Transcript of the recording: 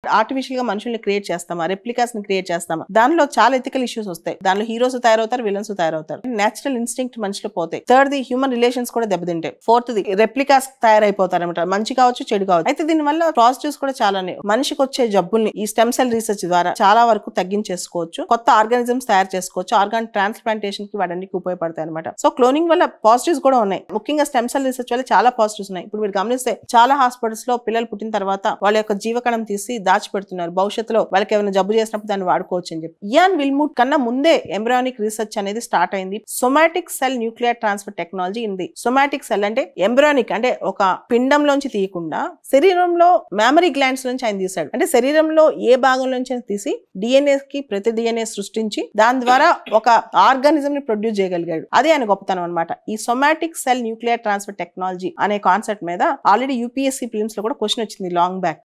artificial గా మనుషుల్ని create చేస్తామా రెప్లికాస్ ని క్రియేట్ చేస్తామా దానిలో చాలా ఎథికల్ ఇష్యూస్ వస్తాయి దానిలో హీరోస్ తయారవుతారు విలన్స్ తయారవుతారు నేచురల్ ఇన్స్టింక్ట్ మనిషిలో పోతాయి థర్డ్ ది హ్యూమన్ రిలేషన్స్ కూడా దెబ్బతింటాయి ఫోర్త్ ది రెప్లికాస్ తయారైపోతారు అనమాట మంచి కావచ్చు చెడు కావచ్చు అయితే దీని వల్ల పాజిటివ్స్ కూడా చాలా ఉన్నాయి మనిషికి వచ్చే జబ్బుల్ని ఈ స్టెమ్ సెల్ రీసెర్చ్ ద్వారా చాలా వరకు తగ్గించేసుకోవచ్చు కొత్త ఆర్గానిజమ్స్ తయారు చేసుకోవచ్చు ఆర్గాన్ ట్రాన్స్ప్లాంటేషన్ కి వాడడానికి ఉపయోగపడతాయి అనమాట సో క్లోనింగ్ వల్ల పాజిటివ్స్ కూడా ఉన్నాయి ముఖ్యంగా స్టెమ్ సెల్ రీసెర్చ్ వల్ల చాలా పాజిటివ్స్ ఉన్నాయి ఇప్పుడు మీరు గమనిస్తే చాలా హాస్పిటల్స్ లో పిల్లలు పుట్టిన తర్వాత వాళ్ళ యొక్క జీవకణం తీసి దాచిపెడుతున్నారు భవిష్యత్తులో వాళ్ళకి ఏమైనా జబ్బు చేసినప్పుడు దాన్ని వాడుకోవచ్చు అని చెప్పి ఇయాన్ విల్మూట్ కన్నా ముందే ఎంబ్రానిక్ రీసెర్చ్ అనేది స్టార్ట్ అయింది somatic cell nuclear transfer technology ఉంది సొమాటిక్ సెల్ అంటే ఎంబ్రానిక్ అంటే ఒక పిండంలోంచి తీయకుండా శరీరంలో మెమరీ గ్లాండ్స్ నుంచి ఆయన తీశాడు అంటే శరీరంలో ఏ భాగం నుంచి అయినా తీసి డిఎన్ఏ కి ప్రతి డిఎన్ఏ సృష్టించి దాని ద్వారా ఒక ఆర్గానిజం ని ప్రొడ్యూస్ చేయగలిగాడు అదే ఆయన గొప్పతనం అనమాట ఈ somatic cell nuclear transfer technology అనే కాన్సెప్ట్ మీద ఆల్రెడీ యూపీఎస్సీ ఫిలిమ్స్ లో కూడా క్వశ్చన్ వచ్చింది లాంగ్ బ్యాక్